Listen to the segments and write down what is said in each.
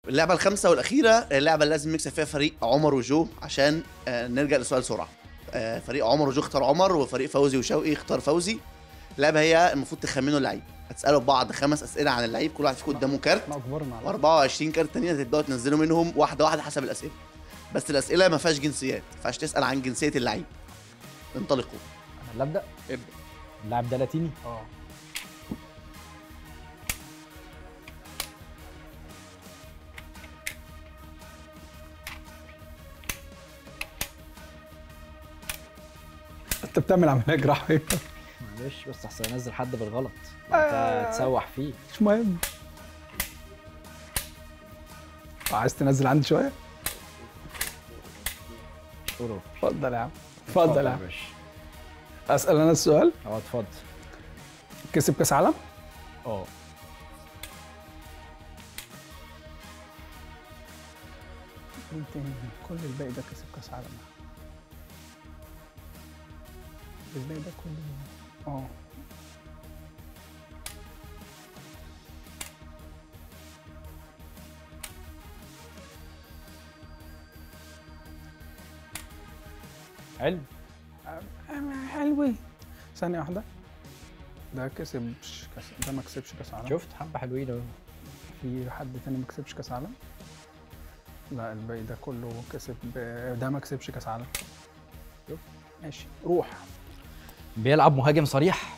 اللعبه الخامسه والاخيره اللعبه اللي لازم نكسب فيها فريق عمر وجو عشان آه، نرجع لسؤال سرعه آه، فريق عمر وجو اختار عمر وفريق فوزي وشوقي اختار فوزي اللعبه هي المفروض تخمنوا اللعيب هتسالوا بعض خمس اسئله عن اللعيب كل واحد فيكم قدامه كارت احنا اكبرنا على و24 كارت تانية تبداوا تنزلوا منهم واحده واحده حسب الاسئله بس الاسئله ما فيهاش جنسيات ما ينفعش تسال عن جنسيه اللعيب انطلقوا انا اللي ابدا ابدا اللاعب ده لاتيني اه انت بتعمل عمليه جراحيه معلش بس احسن انزل حد بالغلط انت تسوح فيه مش مهم عايز تنزل عندي شويه اوروبي اتفضل يا عم اتفضل يا عم باشا اسال انا السؤال اه اتفضل كسب كاس عالم اه مين تاني كل الباقي ده كسب كاس عالم الباقي ده كله اه حلو حلوة ثانية واحدة ده كسب كاس ده ما كسبش كاس عالم شفت حبه حلوين اهو في حد تاني ما كسبش كاس عالم لا الباقي ده كله كسب ده ما كسبش كاس عالم شوف ماشي روح بيلعب مهاجم صريح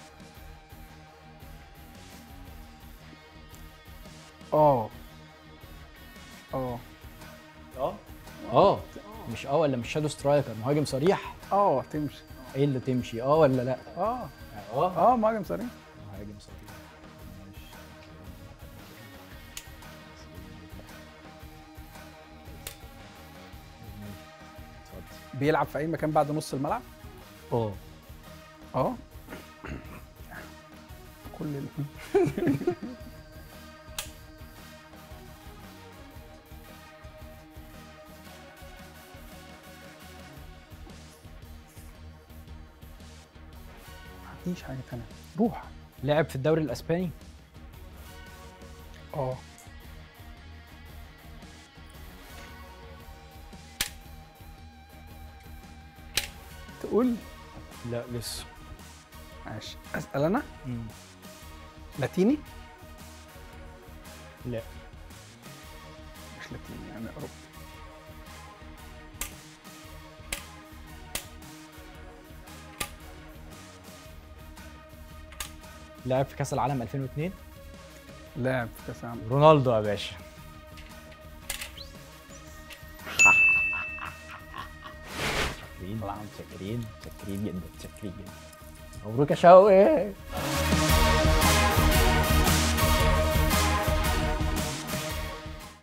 اه اه اه اه مش اه ولا مش شادو سترايكر مهاجم صريح اه تمشي ايه اللي تمشي اه ولا لا اه اه اه مهاجم صريح مهاجم صريح ماشي. اتفضل بيلعب في اي مكان بعد نص الملعب اه اه كل ال... مفيش حاجة تانية روح لعب في الدوري الاسباني اه تقول لا لسه ماشي اسال انا لاتيني لا مش لاتيني انا اوروبي لعب في كاس العالم 2002 لاعب في كاس العالم رونالدو يا باشا شاكرين متشكرين متشكرين جدا متشكرين جدا مبروك يا شوقي